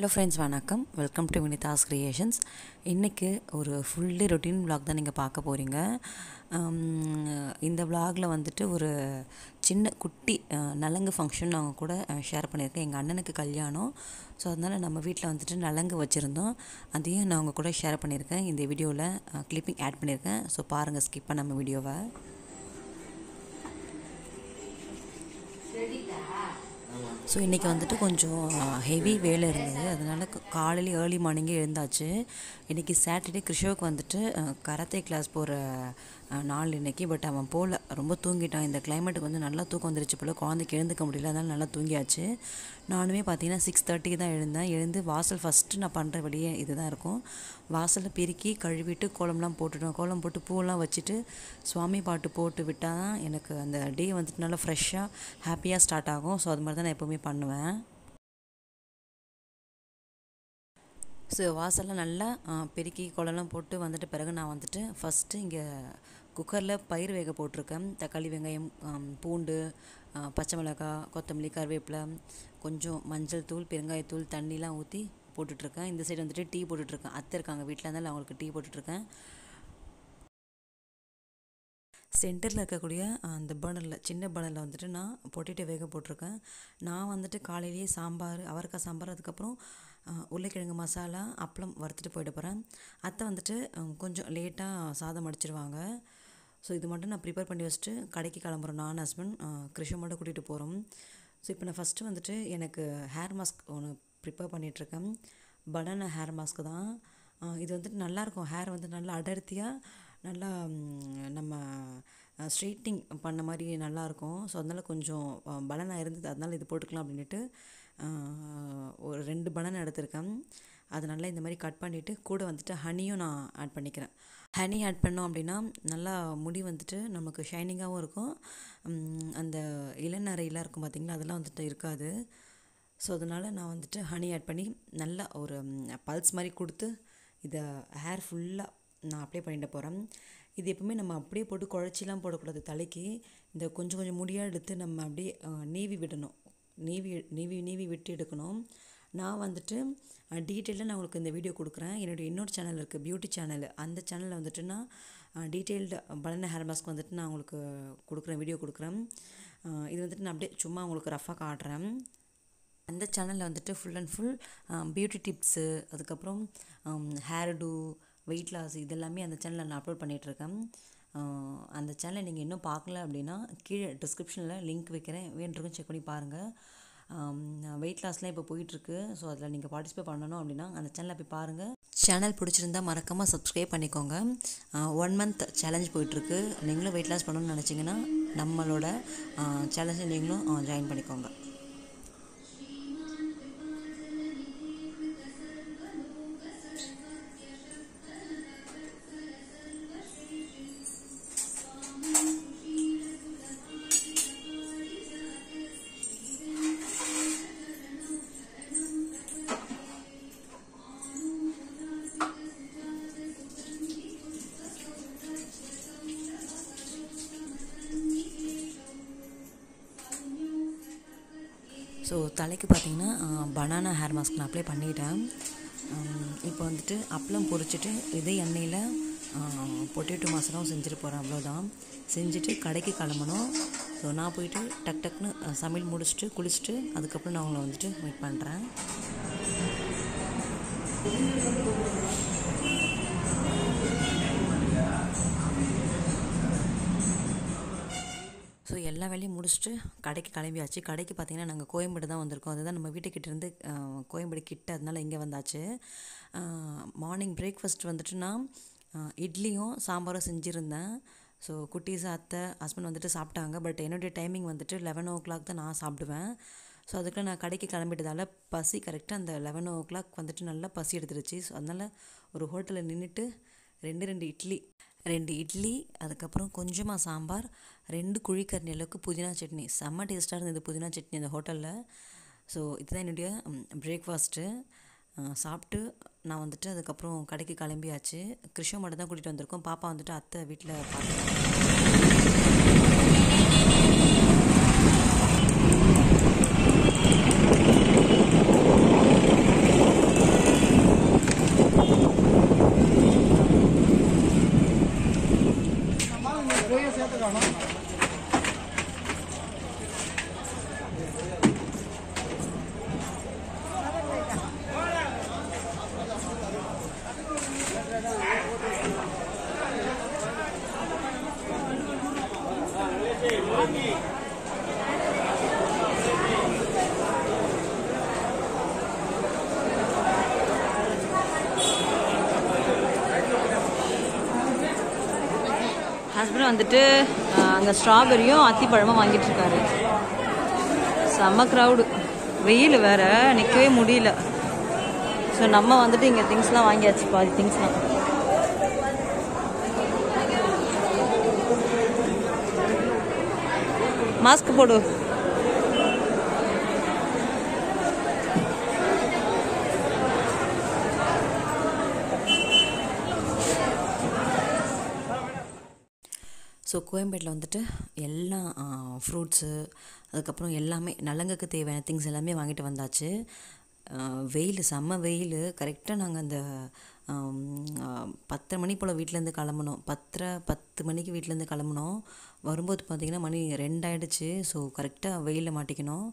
Hello friends வணக்கம் welcome to Vinitha's creations இன்றைக்கி ஒரு ஃபுல் டே ரொட்டீன் vlog தான் நீங்கள் பார்க்க போகிறீங்க இந்த vlogல வந்துட்டு ஒரு சின்ன குட்டி அஹ், நலங்கு ஃபங்க்ஷன் அவங்க கூட ஷேர் பண்ணியிருக்கேன் எங்கள் அண்ணனுக்கு கல்யாணம் ஸோ அதனால் நம்ம வீட்டில் வந்துட்டு நலங்கு வச்சுருந்தோம் அதையும் நான் அவங்க கூட ஷேர் பண்ணியிருக்கேன் இந்த வீடியோவில் கிளிப்பிங் ஆட் பண்ணியிருக்கேன் ஸோ பாருங்கள் ஸ்கிப் பண்ணாமல் வீடியோவை ஸோ இன்றைக்கி வந்துட்டு கொஞ்சம் ஹெவி வேலை இருந்தது அதனால் காலையில் ஏர்லி மார்னிங்கே எழுந்தாச்சு இன்றைக்கி சாட்டர்டே கிருஷோவுக்கு வந்துட்டு கராத்தே கிளாஸ் போகிற நாள் இன்றைக்கி பட் அவன் போகல ரொம்ப தூங்கிட்டான் இந்த கிளைமேட்டுக்கு வந்து நல்லா தூக்கம் வந்துருச்சு போல் குழந்தைக்கு எழுந்துக்க முடியல அதனால் நல்லா தூங்கியாச்சு நானுமே பார்த்தீங்கன்னா சிக்ஸ் தேர்ட்டிக்கு தான் எழுந்தேன் எழுந்து வாசல் ஃபஸ்ட்டு நான் பண்ணுற வெளியே இதுதான் இருக்கும் வாசலை பெருக்கி கழுவிட்டு கோலம்லாம் போட்டுட்டோம் கோலம் போட்டு பூவெல்லாம் வச்சுட்டு சுவாமி பாட்டு போட்டு விட்டால் தான் எனக்கு அந்த டே வந்துட்டு நல்லா ஃப்ரெஷ்ஷாக ஹாப்பியாக ஸ்டார்ட் ஆகும் ஸோ அது மாதிரி தான் நான் எப்போவுமே பண்ணுவேன் ஸோ வாசலில் நல்லா ஆ, பெருக்கி குளம்லாம் போட்டு வந்துட்டு பிறகு நான் வந்துட்டு ஃபஸ்ட்டு இங்கே குக்கரில் பயிர் வேக போட்டிருக்கேன் தக்காளி வெங்காயம் ஆம், பூண்டு ஆ, பச்சை மிளகாய் கொத்தமல்லி கருவேப்பிலை கொஞ்சம் மஞ்சள் தூள் பெருங்காயத்தூள் தண்ணிலாம் ஊற்றி போட்டுட்ருக்கேன் இந்த சைடு வந்துட்டு டீ போட்டுட்ருக்கேன் அத்தை இருக்காங்க வீட்டில் இருந்தாலும் அவங்களுக்கு டீ போட்டுட்ருக்கேன் சென்டரில் இருக்கக்கூடிய அந்த பர்னரில் சின்ன பர்னரில் வந்துட்டு நான் பொட்டேட்டோ வேக போட்டிருக்கேன் நான் வந்துட்டு காலையிலேயே சாம்பார் அவரைக்காய் சாம்பார் அதுக்கப்புறம் அஹ், உருளைக்கிழங்கு மசாலா அப்பளம் வறுத்துட்டு போயிட போகிறேன் அத்தை வந்துட்டு அஹ், கொஞ்சம் லேட்டாக சாதம் அடிச்சிருவாங்க ஸோ இது மட்டும் நான் ப்ரிப்பேர் பண்ணி வச்சுட்டு கடைக்கு கிளம்புறோம் நான் ஹஸ்பண்ட் கிருஷ்ண மட்டும் கூட்டிகிட்டு போகிறோம் ஸோ இப்போ நான் ஃபஸ்ட்டு வந்துட்டு எனக்கு ஹேர் மாஸ்க் ஒன்று ப்ரிப்பேர் பண்ணிகிட்ருக்கேன் பனானா ஹேர் மாஸ்க் தான் அஹ், இது வந்துட்டு நல்லாயிருக்கும் ஹேர் வந்து நல்லா அடர்த்தியாக நல்லா ம், நம்ம ஸ்ட்ரெயிட்டிங் பண்ண மாதிரி நல்லாயிருக்கும் ஸோ அதனால் கொஞ்சம் பலனாக இருந்தது அதனால் இது போட்டுக்கலாம் அப்படின்ட்டு அஹ், ஒரு ரெண்டு பனானா எடுத்திருக்கேன் அது நல்லா இந்த மாதிரி கட் பண்ணிவிட்டு கூட வந்துட்டு ஹனியும் நான் ஆட் பண்ணிக்கிறேன் ஹனி ஆட் பண்ணோம் அப்படின்னா நல்லா முடி வந்துட்டு நமக்கு ஷைனிங்காகவும் இருக்கும் ம், அந்த இளநரையெல்லாம் இருக்கும் பார்த்திங்களா அதெல்லாம் வந்துட்டு இருக்காது ஸோ அதனால் நான் வந்துட்டு ஹனி ஆட் பண்ணி நல்லா ஒரு பல்ஸ் மாதிரி கொடுத்து இதை ஹேர் ஃபுல்லாக நான் அப்ளை பண்ணிட்டு போகிறேன் இது எப்பவுமே நம்ம அப்படியே போட்டு குழச்சிலாம் போடக்கூடாது தலைக்கு இந்த கொஞ்சம் கொஞ்சம் முடியாக எடுத்து நம்ம அப்படியே அஹ், நீவி விடணும் நீவி நீவி நீவி விட்டு எடுக்கணும் நான் வந்துட்டு டீட்டெயிலாக நான் உங்களுக்கு இந்த வீடியோ கொடுக்குறேன் என்னுடைய இன்னொரு சேனல் இருக்குது பியூட்டி சேனல் அந்த சேனலில் வந்துட்டு நான் டீட்டெயில்டு பலன ஹேர் மாஸ்க் வந்துட்டு நான் உங்களுக்கு கொடுக்குறேன் வீடியோ கொடுக்குறேன் அஹ், இது வந்துட்டு நான் அப்படியே சும்மா உங்களுக்கு ரஃபாக காட்டுறேன் அந்த சேனலில் வந்துட்டு full and full beauty tips அதுக்கப்புறம் ஹேர் டூ வெயிட் லாஸ் இதெல்லாமே அந்த சேனலில் நான் அப்லோட் பண்ணிகிட்ருக்கேன் அந்த சேனலை நீங்கள் இன்னும் பார்க்கல அப்படின்னா கீழே டிஸ்கிரிப்ஷனில் லிங்க் வைக்கிறேன் வேண்டிருக்கும் செக் பண்ணி பாருங்கள் வெயிட் லாஸ்லாம் இப்போ போயிட்டுருக்கு ஸோ அதில் நீங்கள் பார்ட்டிசிபேட் பண்ணணும் அப்படின்னா அந்த சேனலை போய் பாருங்கள் சேனல் பிடிச்சிருந்தா மறக்காமல் சப்ஸ்கிரைப் பண்ணிக்கோங்க ஒன் மந்த் சேலஞ்ச் போயிட்டுருக்கு நீங்களும் வெயிட் லாஸ் பண்ணணும்னு நினச்சிங்கன்னா நம்மளோட சேலஞ்சை நீங்களும் ஜாயின் பண்ணிக்கோங்க ஸோ தலைக்கு பார்த்தீங்கன்னா பனானா ஹேர் மாஸ்க் நான் அப்ளை பண்ணிட்டேன் இப்போ வந்துட்டு அப்பளம் பொரிச்சிட்டு இதே எண்ணெயில் பொட்டேட்டோ மசாலாவும் செஞ்சுட்டு போகிறேன் அவ்வளோதான் செஞ்சுட்டு கடைக்கு கிளம்பணும் ஸோ நான் போயிட்டு டக் டக்குன்னு அஹ், சமையல் முடிச்சுட்டு குளிச்சுட்டு அதுக்கப்புறம் நான் உங்களை வந்துட்டு வெயிட் பண்ணுறேன் ஸோ எல்லா வேலையும் முடிச்சுட்டு கடைக்கு கிளம்பியாச்சு கடைக்கு பார்த்தீங்கன்னா நாங்கள் கோயம்பேடு தான் வந்திருக்கோம் அதுதான் நம்ம வீட்டுக்கிட்ட இருந்து அஹ், கோயம்பேடு கிட்ட அதனால இங்கே வந்தாச்சு மார்னிங் பிரேக்ஃபாஸ்ட் வந்துட்டு நான் அஹ், இட்லியும் சாம்பாரும் செஞ்சுருந்தேன் ஸோ குட்டீஸ் அத்தை ஹஸ்பண்ட் வந்துட்டு சாப்பிட்டாங்க பட் என்னுடைய டைமிங் வந்துட்டு லெவன் ஓ கிளாக் தான் நான் சாப்பிடுவேன் ஸோ அதுக்குள்ள நான் கடைக்கு கிளம்பிட்டதால பசி கரெக்டாக அந்த லெவன் ஓ கிளாக் வந்துட்டு நல்லா பசி எடுத்துருச்சு ஸோ அதனால் ஒரு ஹோட்டலில் நின்றுட்டு ரெண்டு ரெண்டு இட்லி ரெண்டு இட்லி அதுக்கப்புறம் கொஞ்சமாக சாம்பார் ரெண்டு குழிக்கரணி அளவுக்கு புதினா சட்னி செம்ம டேஸ்ட்டாக இருந்தது புதினா சட்னி அந்த ஹோட்டலில் ஸோ இதுதான் என்னுடைய பிரேக்ஃபாஸ்ட்டு சாப்பிட்டு நான் வந்துட்டு அதுக்கப்புறம் கடைக்கு கிளம்பியாச்சு கிருஷ்ண மட்டும் தான் கூட்டிகிட்டு வந்திருக்கோம் பாப்பா வந்துட்டு அத்தை வீட்டில் பார்த்து அண்ணன் வந்துட்டு அங்கே ஸ்ட்ராபெரியும் அத்திப்பழமும் வாங்கிட்டு இருக்காரு செம்ம க்ரௌடு வெயில் வேற நிற்கவே முடியல ஸோ நம்ம வந்துட்டு இங்கே திங்ஸ்லாம் வாங்கியாச்சு பாதி திங்ஸ்லாம் மாஸ்க் போடு ஸோ கோயம்பேட்டில் வந்துட்டு எல்லா ஃப்ரூட்ஸு அதுக்கப்புறம் எல்லாமே நலங்குக்கு தேவையான திங்ஸ் எல்லாமே வாங்கிட்டு வந்தாச்சு வெயில் செம்ம வெயில் கரெக்டாக நாங்கள் அந்த ஆம், ஆ, பத்தரை மணி போல் வீட்டிலேருந்து கிளம்புனோம் பத்தரை பத்து மணிக்கு வீட்டிலேருந்து கிளம்புனோம் வரும்போது பார்த்திங்கன்னா மணி ரெண்டாயிடுச்சு ஸோ கரெக்டாக வெயிலில் மாட்டிக்கணும்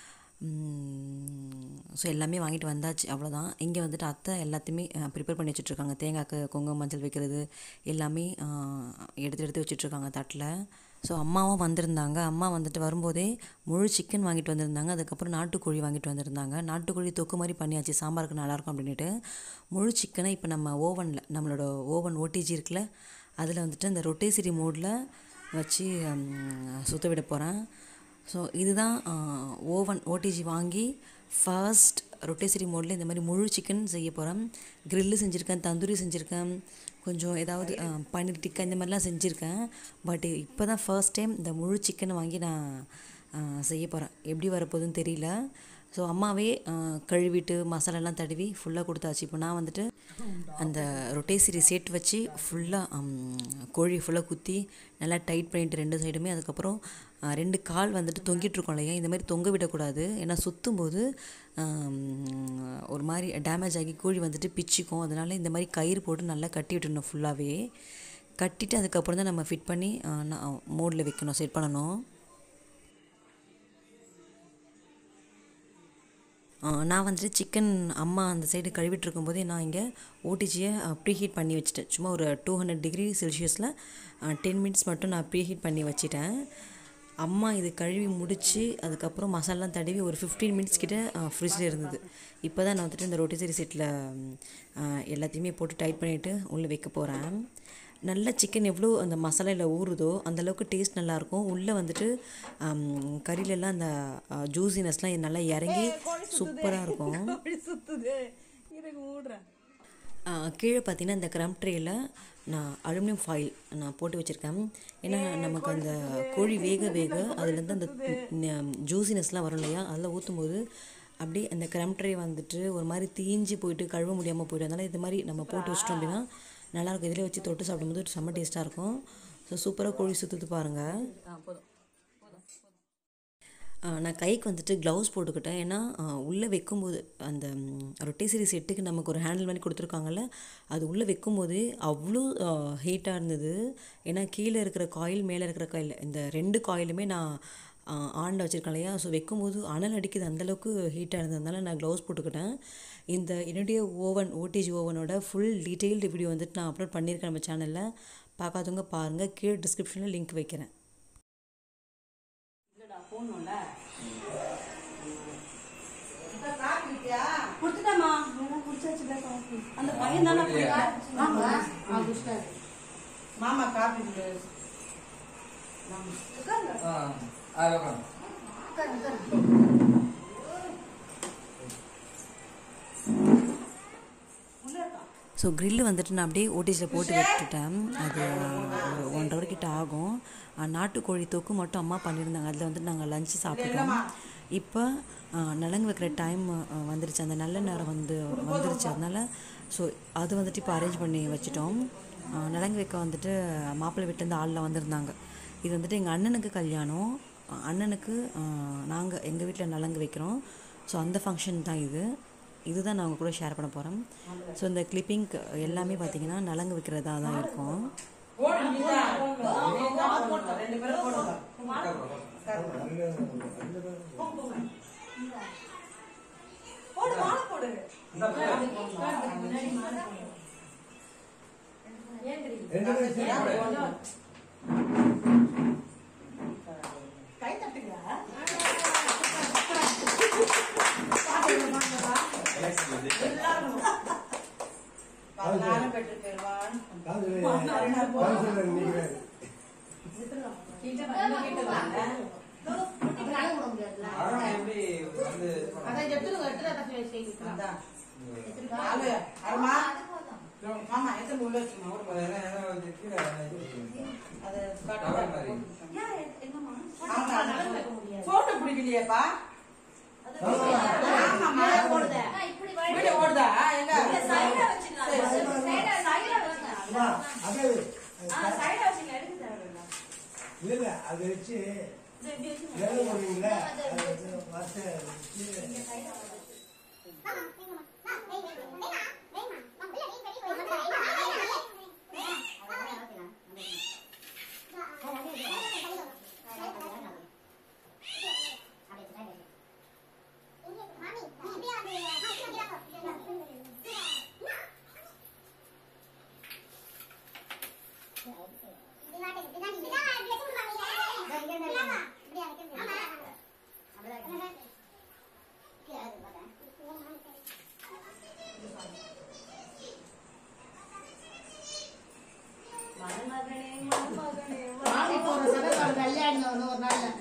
ஸோ எல்லாமே வாங்கிட்டு வந்தாச்சு அவ்வளோதான் இங்கே வந்துட்டு அத்தை எல்லாத்தையுமே ப்ரிப்பேர் பண்ணி வச்சுட்ருக்காங்க தேங்காய்க்கு குங்குமம் மஞ்சள் வைக்கிறது எல்லாமே அஹ், எடுத்து எடுத்து வச்சுட்ருக்காங்க தட்டில் ஸோ அம்மாவும் வந்திருந்தாங்க அம்மா வந்துட்டு வரும்போதே முழு சிக்கன் வாங்கிட்டு வந்திருந்தாங்க அதுக்கப்புறம் நாட்டுக்கோழி வாங்கிட்டு வந்திருந்தாங்க நாட்டுக்கோழி தொக்கு மாதிரி பண்ணியாச்சு சாம்பாருக்கு நல்லாயிருக்கும் அப்படின்ட்டு முழு சிக்கனை இப்போ நம்ம ஓவனில் நம்மளோட ஓவன் ஓடிஜி இருக்குல்ல அதில் வந்துட்டு அந்த ரொட்டேசிரி மோடில் வச்சு ம், சுத்த விட போகிறேன் ஸோ இதுதான் ஓவன் ஓடிஜி வாங்கி ஃபர்ஸ்ட் ரொட்டேசரி மோடில் இந்த மாதிரி முழு சிக்கன் செய்ய போகிறேன் கிரில்லு செஞ்சுருக்கேன் தந்தூரி செஞ்சுருக்கேன் கொஞ்சம் ஏதாவது அஹ், பன்னீர் டிக்கா இந்த மாதிரிலாம் செஞ்சுருக்கேன் பட் இப்போ தான் ஃபர்ஸ்ட் டைம் இந்த முழு சிக்கனை வாங்கி நான் அஹ், செய்ய போகிறேன் எப்படி வரப்போகுதுன்னு தெரியல ஸோ அம்மாவே அஹ், கழுவிட்டு மசாலாலாம் தடவி ஃபுல்லாக கொடுத்தாச்சு இப்போ நான் வந்துட்டு அந்த ரொட்டேசரி செட் வச்சு ஃபுல்லாக கோழி ஃபுல்லாக குத்தி நல்லா டைட் பண்ணிட்டு ரெண்டு சைடுமே அதுக்கப்புறம் அஹ், ரெண்டு கால் வந்துட்டு தொங்கிட்டு இருக்கோம் இல்லையா இந்த மாதிரி தொங்க விடக்கூடாது ஏன்னா சுற்றும் போது ஒரு மாதிரி டேமேஜ் ஆகி கோழி வந்துட்டு பிச்சுக்கும் அதனால இந்த மாதிரி கயிறு போட்டு நல்லா கட்டி விட்டுடணும் ஃபுல்லாகவே கட்டிட்டு அதுக்கப்புறம் தான் நம்ம ஃபிட் பண்ணி மோடில் வைக்கணும் செட் பண்ணணும் ஆ, நான் வந்துட்டு சிக்கன் அம்மா அந்த சைடு கழுவிட்டு இருக்கும்போதே நான் இங்கே ஓடிஜியை ப்ரீஹீட் பண்ணி வச்சுட்டேன் சும்மா ஒரு டூ ஹண்ட்ரட் டிகிரி செல்சியஸில் டென் மினிட்ஸ் மட்டும் நான் ப்ரீஹீட் பண்ணி வச்சுட்டேன் அம்மா இது கழுவி முடித்து அதுக்கப்புறம் மசாலாலாம் தடவி ஒரு ஃபிஃப்டீன் மினிட்ஸ் கிட்ட ஃப்ரிட்ஜில் இருந்தது இப்போ தான் நான் வந்துட்டு இந்த ரொட்டிசரி செட்டில் எல்லாத்தையுமே போட்டு டைட் பண்ணிவிட்டு உள்ளே வைக்க போகிறேன் நல்ல சிக்கன் எவ்வளோ அந்த மசாலாவில் ஊறுதோ அந்த அளவுக்கு டேஸ்ட் நல்லாயிருக்கும் உள்ளே வந்துட்டு ஆம், கறியிலெல்லாம் அந்த ஜூசினஸ்லாம் நல்லா இறங்கி சூப்பராக இருக்கும் ஆ, கீழே பார்த்தீங்கன்னா இந்த க்ரம் ட்ரேயில் நான் அலுமினியம் ஃபாயில் நான் போட்டு வச்சுருக்கேன் ஏன்னா நமக்கு அந்த கோழி வேக வேக அதுலேருந்து அந்த ஜூசினஸ்லாம் வரும் இல்லையா அதில் ஊற்றும்போது அப்படியே அந்த க்ரம் ட்ரே வந்துட்டு ஒரு மாதிரி தீஞ்சு போயிட்டு கழுவ முடியாமல் போயிடும் அதனால் இது மாதிரி நம்ம போட்டு வச்சிட்டோம் அப்படின்னா நல்லாயிருக்கும் இதில் வச்சு தொட்டு சாப்பிடும்போது செம்ம டேஸ்ட்டாக இருக்கும் ஸோ சூப்பராக கோழி சுற்றுது பாருங்கள் ஆ, நான் கைக்கு வந்துட்டு க்ளவுஸ் போட்டுக்கிட்டேன் ஏன்னா உள்ளே வைக்கும்போது அந்த ரொட்டேசரி செட்டுக்கு நமக்கு ஒரு ஹேண்டில் மாதிரி கொடுத்துருக்காங்கல்ல அது உள்ளே வைக்கும்போது அவ்வளோ ஹீட்டாக இருந்தது ஏன்னா கீழே இருக்கிற காயில் மேலே இருக்கிற காயில் இந்த ரெண்டு காயிலுமே நான் ஆனில் வச்சுருக்கேன் இல்லையா ஸோ வைக்கும்போது அனல் அடிக்குது அந்தளவுக்கு ஹீட்டாக இருந்ததுனால நான் க்ளவுஸ் போட்டுக்கிட்டேன் இந்த என்னுடைய ஓவன் ஓடிஜி ஓவனோட ஃபுல் டீட்டெயில்டு வீடியோ வந்துட்டு நான் அப்லோட் பண்ணியிருக்கேன் நம்ம சேனலில் பார்க்காதவங்க பாருங்கள் கீழே டிஸ்கிரிப்ஷனில் லிங்க் வைக்கிறேன் கொடுத்துட்டாமா அந்த பையன் தானே மாமா காப்பி கொடு ஸோ grill வந்துட்டு நான் அப்படியே ஓடிஜியில் போட்டு விட்டுட்டேன் அது ஒரு ஒன்றரை hour கிட்ட ஆகும் அஹ் நாட்டுக்கோழி தொக்கு மட்டும் அம்மா பண்ணியிருந்தாங்க அதில் வந்துட்டு நாங்கள் லஞ்சு சாப்பிட்டோம் இப்போ அஹ், நலங்கு வைக்கிற டைம் வந்துருச்சு அந்த நல்ல நேரம் வந்து வந்துருச்சு அதனால ஸோ அது வந்துட்டு இப்போ அரேஞ்ச் பண்ணி வச்சுட்டோம் அஹ், நலங்கு வைக்க வந்துட்டு மாப்பிள்ளை வீட்டிலேருந்து ஆளில் வந்திருந்தாங்க இது வந்துட்டு எங்கள் அண்ணனுக்கு கல்யாணம் அஹ், அண்ணனுக்கு நாங்கள் எங்கள் வீட்டில் நலங்கு வைக்கிறோம் ஸோ அந்த ஃபங்க்ஷன் தான் இது இதுதான் நான் உங்க கூட ஷேர் பண்ண போகிறேன் ஸோ இந்த கிளிப்பிங் எல்லாமே பார்த்தீங்கன்னா நலங்கு வைக்கிறதா தான் இருக்கும் ரெண்டு பேரும் போடுங்க போடு மாலை போடு கை தட்டுங்க பதினாறு பெற்று பெறுவான் அதான் எப்படி வந்து இது பண்ணணும்? அதான் எடுத்துருங்க எடுத்துட்டு அதை செய்திக்கலாம் அதான் ஆளு அருமா மாமா எத்தனை உள்ள வச்சுக்கணும் ஒரு அது என்ன, என்ன வந்து கீழே என்ன இது இருக்கு? அது டவர் மாதிரி. போட்டோ பிடிக்கலையேப்பா ஆமாம்மா. வீடியோ ஓடுதா எங்க அம்மா, அது இல்ல இல்ல அதை வச்சு வேலை பண்ணுவீங்களா அதை வச்சு வரிசை வச்சு மாமி போற சடங்கு கல்யாணம் ஒன்று ஒரு நாள்ல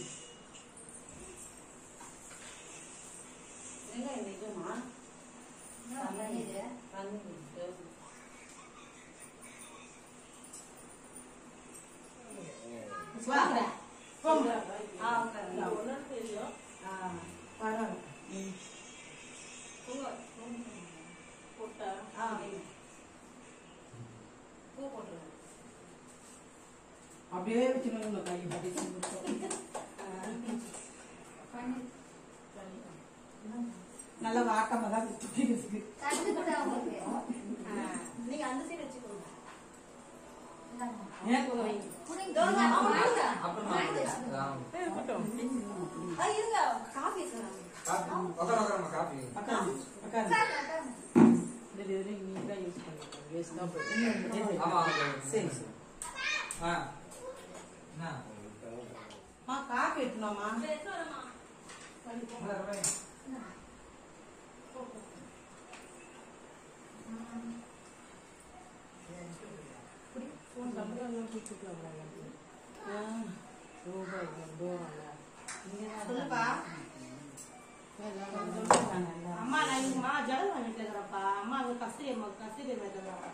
வாங்க போங்க ஆ, பரவாயில்ல. ஆ. அப்படியே வச்சுக்கணும் கை அப்படி நல்ல வாட்டமா தான் இருக்கு நீங்க அந்த சைடு வச்சுக்கோங்க எனக்கு ஒரு அப்புறமா அதான். ஆ, இருங்க காஃபி சார் காப்பி. உட்காரு, உட்காரும்மா, காப்பி. அக்கா அக்கா ஆமா, அது- சரி சரி ஆ. என்ன? மா காப்பி எடுத்துனோமா உள்ள வை. சொல்லுப்பா அம்மா நான் இங்கம்மா ஜெகன் வீட்டுல இருக்கிறப்பா அம்மா அங்க கஸ்தூரி அம்மா கஸ்தூரி அம்மா இருக்கிறாப்பா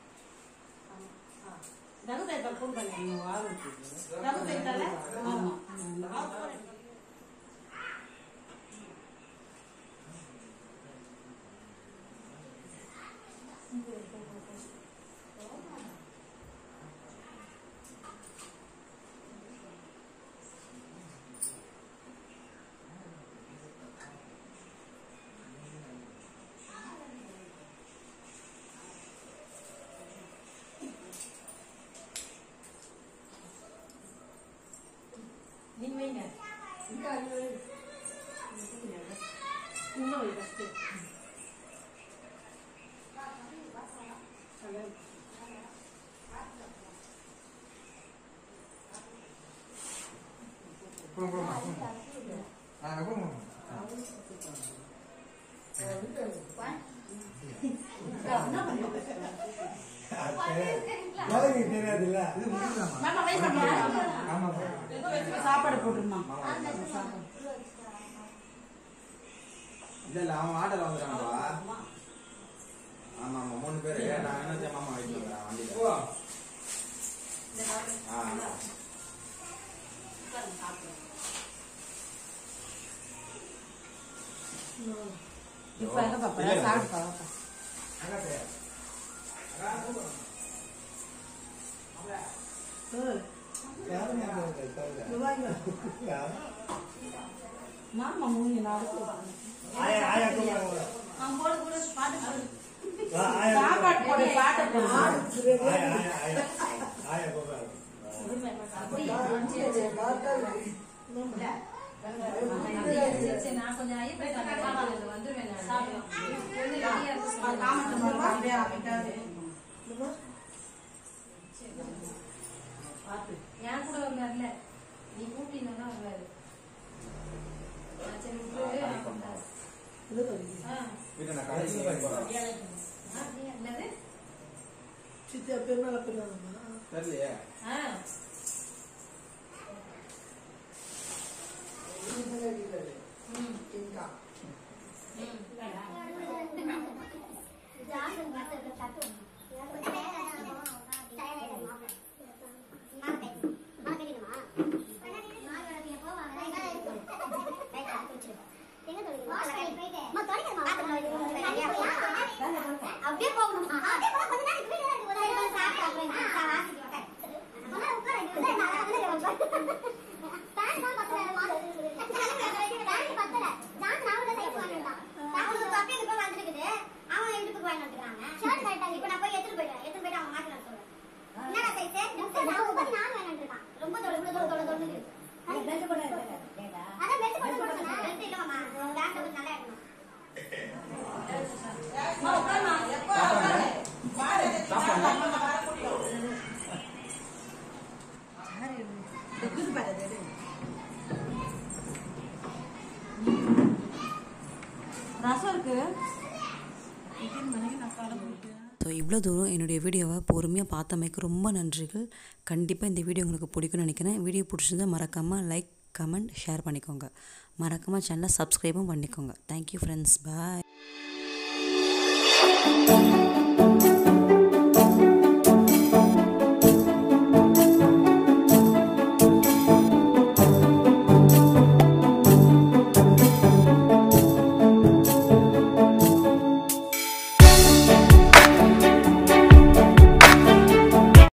ரகுதேட்டா ஃபோன் பண்ணி ரகுதேட்டால ஆமா நீங்க வைங்க இன்னும் வை ஃபஸ்ட்டு குடு, குடும்மா, குடும்மா. ஆ, குடும்மா. ஆ. குழந்தைக்கு தெரியாதுல்ல இது முடிஞ்சுதாம்மா? மாமா வை மாமா ஆமா, சாப்பாடு போட்டுருமா இல்ல இல்ல அவன் ஆர்டர் வந்துட்டான்ப்பா ஆமா ஆமா மூணு பேரு நான் என்ன செய்ய மாமா வீட்டுல வந்துடுறேன் வண்டியில ஆ இப்ப எங்க பாப்பா சாப்பிட்டு பாப்பா யாரும் மாமா மூணு நாலு ஆயா ஆயா கூப்பிடுறாங்க போடு போடு பாட்டு போடு வா, ஆயா சாப்பாடு போடு பாட்டை போடு ஆயா ஆயா ஆயா ஆயா கூப்பிடுறாங்க நான் கொஞ்சம் ஐயப்பன் வந்துருவேன் காமத்து அப்படியே அமைக்காது என் கூட வந்தார்ல நீ கூட்டினா வருவாரு ஆ, சரி விட்டுரு. ஆ. வீட்டுல நான் கடைசி போறேன் ஆ, நீ என்னது சித்தியா பெருநாள் பெருநாள் தெரியலையே ஆ அப்படியே போகணுமா அப்படியே போக கொஞ்ச நேரம் வீட்டுல இருக்கு ஒரு ஐந்து சாப்பிட்டு அப்புறம் வாசிக்கு உட்காரு உட்கார பேண்ட் தான் பத்தல பேண்ட் பத்தல நான் நான் கூட சைஸ் வாங்கிட்டான் நான் ஒரு தொப்பி இப்ப வந்திருக்குது அவன் இடுப்புக்கு வாங்கி வந்துருக்காங்க ஷர்ட் கரெக்டா இப்ப நான் போய் எடுத்துட்டு போயிடுவேன் எடுத்துட்டு போயிட்டு அவன் மாத்தி நான் சொல்றேன் என்னடா சைஸ் நான் முப்பத்தி நாலு வாங்கி இருக்கான் ரொம்ப தொலை இவ்வளவு தொலை தொலை தொலை அதான் பெல்ட் போட்டு போடுறேன் பெல்ட் இல்ல மாமா பேண்ட் வந்து நல்லா எடுக்கணும் ரசம் இருக்கு ஸோ இவ்வளோ தூரம் என்னுடைய வீடியோவை பொறுமையாக பார்த்தமைக்கு ரொம்ப நன்றிகள் கண்டிப்பாக இந்த வீடியோ உங்களுக்கு பிடிக்கும்னு நினைக்கிறேன் வீடியோ பிடிச்சிருந்தா மறக்காமல் லைக் கமெண்ட் ஷேர் பண்ணிக்கோங்க மறக்காமல் சேனலை சப்ஸ்கிரைபும் பண்ணிக்கோங்க தேங்க்யூ ஃப்ரெண்ட்ஸ் பாய்